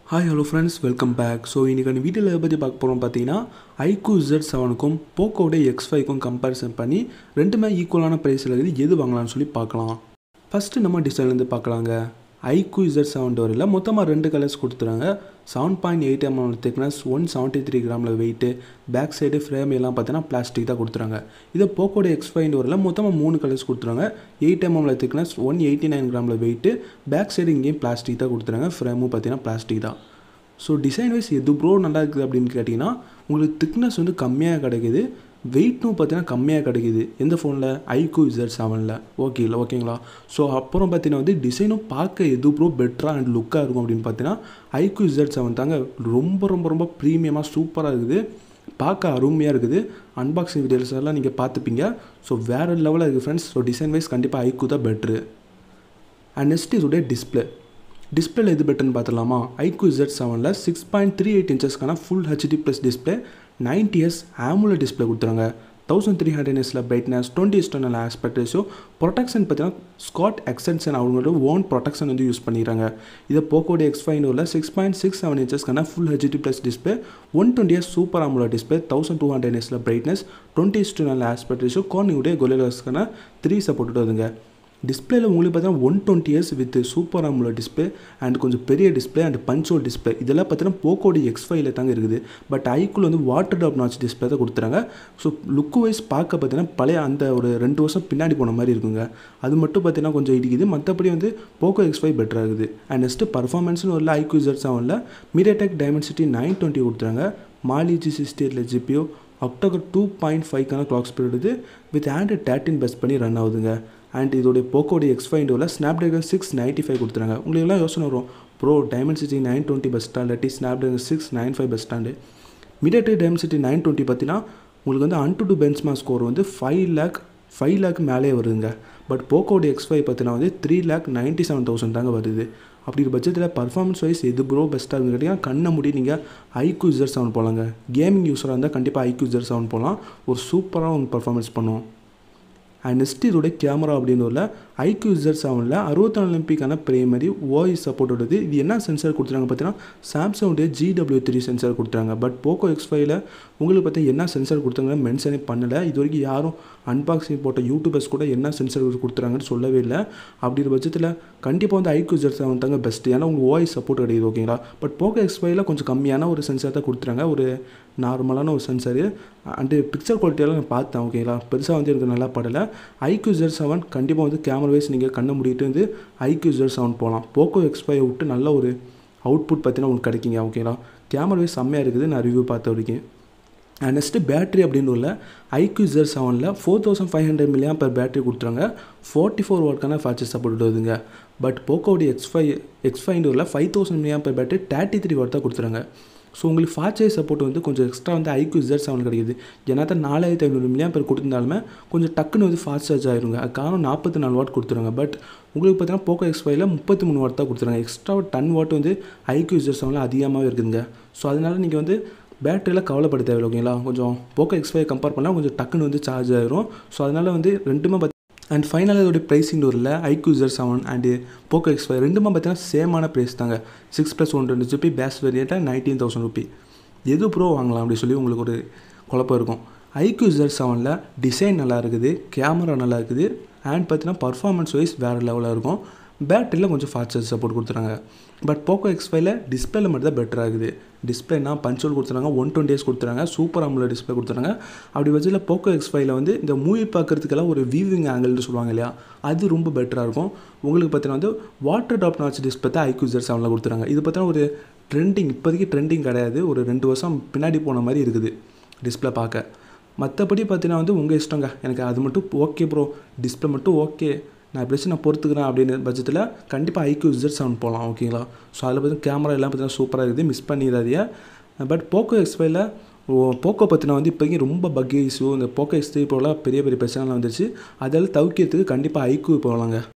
hi hello friends welcome back so இன்றைக்கான வீடியோவில் எதை பற்றி பார்க்க போகிறோம் பார்த்தீங்கன்னா ஐக்கூ இசட் செவனுக்கும் போக்கோட எக்ஸ் ஃபைவ்க்கும் கம்பேரிசன் பண்ணி ரெண்டுமே ஈக்குவலான ப்ரைஸில் இருக்குது எது வாங்கலாம்னு சொல்லி பார்க்கலாம் ஃபஸ்ட்டு நம்ம டிசைன்லேருந்து பார்க்கலாங்க ஐக்கூ இசட் செவன் டோரில் மொத்தமாக ரெண்டு கலர்ஸ் கொடுத்துறாங்க seven point eight mm thickness one seventy three கிராமில் வெயிட்டு பேக் சைடு ஃப்ரேம் எல்லாம் பார்த்தீங்கன்னா பிளாஸ்டிக் தான் கொடுத்துறாங்க இதை போக்கோட எக்ஸ் ஃபைவ் டோரில் மொத்தமாக மூணு கலர்ஸ் கொடுத்துறாங்க எயிட் எம்எம்ல திக்னஸ் ஒன் எயிட்டி நைன் கிராமில் வெயிட்டு பேக் சைடு இங்கேயும் பிளாஸ்டிக் தான் கொடுத்துறாங்க ஃப்ரேமும் பார்த்தீங்கன்னா பிளாஸ்டிக் தான் ஸோ டிசைன் வைஸ் எது ப்ரோ நல்லா இருக்குது அப்படின்னு கேட்டிங்கன்னா உங்களுக்கு திக்னஸ் வந்து கம்மியாக கிடைக்குது வெயிட்டும் பார்த்தீங்கன்னா கம்மியாக கிடைக்குது எந்த ஃபோனில் ஐக்கூ இசட் செவனில் ஓகே இல்லை ஓகேங்களா ஸோ அப்புறம் பார்த்தீங்கன்னா வந்து டிசைனும் பார்க்க எது ப்ரோ பெட்டராக அண்ட் லுக்காக இருக்கும் அப்படின்னு பார்த்தீங்கன்னா ஐக்கூ இசட் செவன் தாங்க ரொம்ப ரொம்ப ரொம்ப ப்ரீமியமாக சூப்பராக இருக்குது பார்க்க அருமையாக இருக்குது அன்பாக்சிங் வீடியோஸ் எல்லாம் நீங்கள் பார்த்துப்பீங்க ஸோ வேறு லெவலில் இருக்குது ஃப்ரெண்ட்ஸ் ஸோ டிசைன் வைஸ் கண்டிப்பாக ஐக்கூ தான் பெட்ரு அண்ட் நெக்ஸ்ட் இதோடைய டிஸ்பிளே டிஸ்பிளேல எது பெட்டர்னு பார்த்துலாமா ஐக்கூ இசட் செவனில் சிக்ஸ் பாயிண்ட் த்ரீ எயிட் இன்ச்சஸ்க்கான full HD plus display ninety S AMOLED display கொடுத்துறாங்க தௌசண்ட் த்ரீ ஹண்ட்ரட் எஸ்ல பிரைட்னஸ் டுவெண்ட்டி இஸ்டர்னல் ஆஸ்பெக்ட் ரேஷியோ ப்ரொடெக்ஷன் பார்த்தீங்கன்னா ஸ்காட் எக்ஸ்டென்ஷன் அவங்களோட ஓன் ப்ரொடெக்ஷன் வந்து யூஸ் பண்ணிடுறாங்க இதை போக்கோட எக்ஸ் ஃபைனூரில் சிக்ஸ் பாயிண்ட் சிக்ஸ் செவன் இன்ச்சஸ்க்கான full HD plus display one twenty S super AMOLED display thousand two hundred எஸ்ல பிரைட்னஸ் டுவெண்ட்டி இஸ்டர்னல் ஆஸ்பெக்ட் ரேஷியோ கோனியுடைய கொலேலர்ஸ்க்கான த்ரீ சப்போர்ட் வருதுங்க டிஸ்பிளேல உங்களுக்கு பார்த்தீங்கன்னா one twenty years with super AMOLED display and கொஞ்சம் பெரிய டிஸ்பிளே அண்ட் பஞ்சோல் டிஸ்பிளே இதெல்லாம் பார்த்தீங்கன்னா போக்கோடி எக்ஸ் ஃபைவ்ல தாங்க இருக்குது பட் ஐக்குள்ள வந்து வாட்டர் டாப் நாச் டிஸ்பிளே தான் கொடுத்துறாங்க ஸோ லுக்கு வைஸ் பார்க்க பார்த்தீங்கன்னா பழைய அந்த ஒரு ரெண்டு வருஷம் பின்னாடி போன மாதிரி இருக்குங்க அது மட்டும் பார்த்தீங்கன்னா கொஞ்சம் இடிக்குது மற்றபடி வந்து போக்கோ எக்ஸ் ஃபைவ் பெட்டராக இருக்குது அண்ட் நெக்ஸ்ட்டு பர்ஃபார்மன்ஸ்னு ஒரு ஐக்யூ இசட் செவனில் மீடியாடெக் டைமென்சிட்டி நைன் டுவெண்ட்டி கொடுத்துறாங்க மாலி ஜி சிக்ஸ்டி எயிட்டில் ஜிபியோ அக்டோபர் டூ பாயிண்ட் ஃபைவ்க்கான கிளாக் ஸ்பீட் வருது வித் ஆண்ட்ராய்ட் தேர்ட்டின் பெஸ்ட் பண்ணி ரன் ஆகுதுங்க அண்ட் இதோடைய போக்கோடைய எக்ஸ் ஃபைவ் இண்டோவில் ஸ்னாப்ட்ராகன் சிக்ஸ் நைன்ட்டி ஃபைவ் கொடுத்துறாங்க உங்களுக்கு எல்லாம் யோசனை வரும் ப்ரோ டைமென்சிட்டி நைன் டுவெண்ட்டி பெஸ்ட்டாக இல்லாட்டி ஸ்னாப்ட்ராகன் சிக்ஸ் நைன் ஃபைவ் பெஸ்ட்டாண்டு மீடியாடெக் டைமென்சிட்டி நைன் டுவெண்ட்டி பார்த்தீங்கன்னா உங்களுக்கு வந்து AnTuTu benchmark score வந்து ஃபைவ் லேக் ஃபைவ் லேக் மேலே வருதுங்க பட் போக்கோடைய எக்ஸ் ஃபைவ் பார்த்தீங்கன்னா வந்து three lakh ninety seven thousand தாங்க வருது அப்படி பட்சத்தில் பர்ஃபார்மன்ஸ் வைஸ் எது ப்ரோ பெஸ்ட்டாக இருக்குன்னு கேட்டிங்கன்னா கண்ணை முடி நீங்கள் ஐக்யூ இசர் செவன் போகலாங்க கேமிங் யூஸராக இருந்தால் கண்டிப்பாக ஐக்யூ இசர் செவன் போகலாம் ஒரு சூப்பராக உங்களுக்கு பர்ஃபார்மன்ஸ் பண்ணுவோம் அண்ட் நெக்ஸ்ட் இதோட கேமரா அப்படின்னு உள்ள ஐக்யூ இசட் செவனில் அறுபத்தி நாலு எம்பிக்கான பிரைமரி ஓஎஸ் சப்போர்ட் வருது இது என்ன சென்சார் கொடுத்துருக்காங்க பார்த்தீங்கன்னா சாம்சங்குடைய ஜிடபிள்யூ த்ரீ சென்சார் கொடுத்துறாங்க பட் போக்கோ எக்ஸ் ஃபைவ்ல உங்களுக்கு பார்த்தா என்ன சென்சார் கொடுத்தாங்க மென்ஷனே பண்ணலை இது வரைக்கும் யாரும் அன்பாக்சிங் போட்ட யூடியூபர்ஸ் கூட என்ன சென்சார் கொடுத்துறாங்கன்னு சொல்லவே இல்லை அப்படிங்கிற பட்சத்தில் கண்டிப்பாக வந்து ஐக்யூ இசட் செவன் தாங்க பெஸ்ட்டு ஏன்னா உங்களுக்கு ஓஎஸ் சப்போர்ட் கிடையாது ஓகேங்களா பட் போக்கோ எக்ஸ் ஃபைவ்ல கொஞ்சம் கம்மியான ஒரு சென்சார் தான் கொடுத்துறாங்க ஒரு நார்மலான ஒரு சென்சாரு அண்டு பிக்சர் குவாலிட்டியெல்லாம் நான் பார்த்தேன் ஓகேங்களா பெருசாக வந்து எனக்கு நல்லா படலை ஐக்யூ ஜெட் செவன் கண்டிப்பாக வந்து கேமரா வைஸ் நீங்கள் கண்ணை முடிட்டு வந்து ஐக்யூ ஜெட் செவன் போகலாம் போக்கோ எக்ஸ் ஃபைவ் விட்டு நல்ல ஒரு அவுட்புட் பார்த்தீங்கன்னா உங்களுக்கு கிடைக்குங்க ஓகேங்களா கேமரா வைஸ் செம்மையாக இருக்குது நான் ரிவ்யூ பார்த்த வரைக்கும் அண்ட் நெக்ஸ்ட்டு பேட்டரி அப்படின்னு உள்ள ஐக்யூ ஜெட் செவனில் four thousand five hundred milliamp per battery கொடுத்துறாங்க ஃபார்ட்டி ஃபோர் வாட்க்கான ஃபேச்சர் சப்போர்ட் வருதுங்க பட் போக்கோடைய எக்ஸ் ஃபைவ் எக்ஸ் ஃபைவ் உள்ள five thousand milliamp per battery thirty three watt தான் கொடுத்துறாங்க ஸோ உங்களுக்கு ஃபாஸ்ட் சார்ஜ் சப்போர்ட் வந்து கொஞ்சம் எக்ஸ்ட்ரா வந்து ஐக்யூ இசட் செவன் கிடைக்குது ஏன்னா தான் நாலாயிரத்தி ஐநூறு மில்லியம் பேர் கொடுத்துருந்தாலுமே கொஞ்சம் டக்குன்னு வந்து ஃபாஸ்ட் சார்ஜ் ஆயிருங்க அது காரணம் நாற்பத்தி நாலு வாட் கொடுத்துருங்க பட் உங்களுக்கு பார்த்தீங்கன்னா போக்கோ எக்ஸ் ஃபைவ்ல முப்பத்தி மூணு வாட் தான் கொடுத்துருங்க எக்ஸ்ட்ரா டன் வாட் வந்து ஐக்யூ இசட் செவனில் அதிகமாகவே இருக்குதுங்க ஸோ அதனால் நீங்கள் வந்து பேட்டரியில் கவலைப்பட தேவையில்லை ஓகேங்களா கொஞ்சம் போக்கோ எக்ஸ் ஃபைவ் கம்பேர் பண்ணால் கொஞ்சம் டக்குன்னு வந்து சார்ஜ் ஆயிரும் ஸோ அதனால் வந்து ரெண்டுமே பார்த்து அண்ட் ஃபைனலாக இதோடைய ப்ரைஸிங் டூரில் iQOO Z seven and Poco X five ரெண்டுமே பார்த்தீங்கன்னா சேமான ப்ரைஸ் தாங்க six plus one twenty GB base வேரியண்ட்டாக நைன்டீன் தௌசண்ட் ருபி எது ப்ரோ வாங்கலாம் அப்படி சொல்லி உங்களுக்கு ஒரு குழப்பம் இருக்கும் ஐக்யூ ஜெர் செவனில் டிசைன் நல்லா இருக்குது கேமரா நல்லா இருக்குது அண்ட் பார்த்தீங்கன்னா பர்ஃபார்மன்ஸ் வைஸ் வேறு லெவலில் இருக்கும் பேட்டரியில் கொஞ்சம் ஃபாஸ்ட் சார்ஜ் சப்போர்ட் கொடுத்துறாங்க பட் போக்கோ எக்ஸ் ஃபைவ்ல டிஸ்பிளேல மட்டும் தான் பெட்டர் ஆகுது டிஸ்பிளேனா பஞ்சோல் கொடுத்துறாங்க ஒன் டுவெண்ட்டி இயர்ஸ் கொடுத்துறாங்க சூப்பர் அமுல டிஸ்பிளே கொடுத்துறாங்க அப்படி வச்சுல போக்கோ எக்ஸ் ஃபைவ்ல வந்து இந்த மூவி பார்க்குறதுக்கெல்லாம் ஒரு வியூவிங் ஆங்கிள்னு சொல்லுவாங்க இல்லையா அது ரொம்ப பெட்டராக இருக்கும் உங்களுக்கு பார்த்தீங்கன்னா வந்து வாட்டர் டாப் நாச் டிஸ்பிளே தான் ஐக்யூசர் செவனில் கொடுத்துறாங்க இது பார்த்தீங்கன்னா ஒரு ட்ரெண்டிங் இப்போதைக்கு ட்ரெண்டிங் கிடையாது ஒரு ரெண்டு வருஷம் பின்னாடி போன மாதிரி இருக்குது டிஸ்பிளே பார்க்க மற்றபடி பார்த்தீங்கன்னா வந்து உங்கள் இஷ்டங்க எனக்கு அது மட்டும் ஓகே ப்ரோ டிஸ்பிளே மட்டும் ஓகே நான் எப்படியாச்சும் நான் பொறுத்துக்கிறேன் அப்படின்னு பட்சத்தில் கண்டிப்பாக ஐக்யூ இசட் செவன் போகலாம் ஓகேங்களா ஸோ அதில் பார்த்தீங்கன்னா கேமரா எல்லாம் பார்த்தீங்கன்னா சூப்பராக இருக்குது மிஸ் பண்ணிடாதீங்க பட் போக்கோ எக்ஸ் ஃபைவ்ல போக்கோ பற்றினா வந்து இப்போதைக்கு ரொம்ப பக் இஷ்யூ இந்த போக்கோ எக்ஸ் த்ரீ போல பெரிய பெரிய பிரச்சனைலாம் வந்துருச்சு அதெல்லாம் தவிர்க்கிறதுக்கு கண்டிப்பாக ஐக்யூ போகலாங்க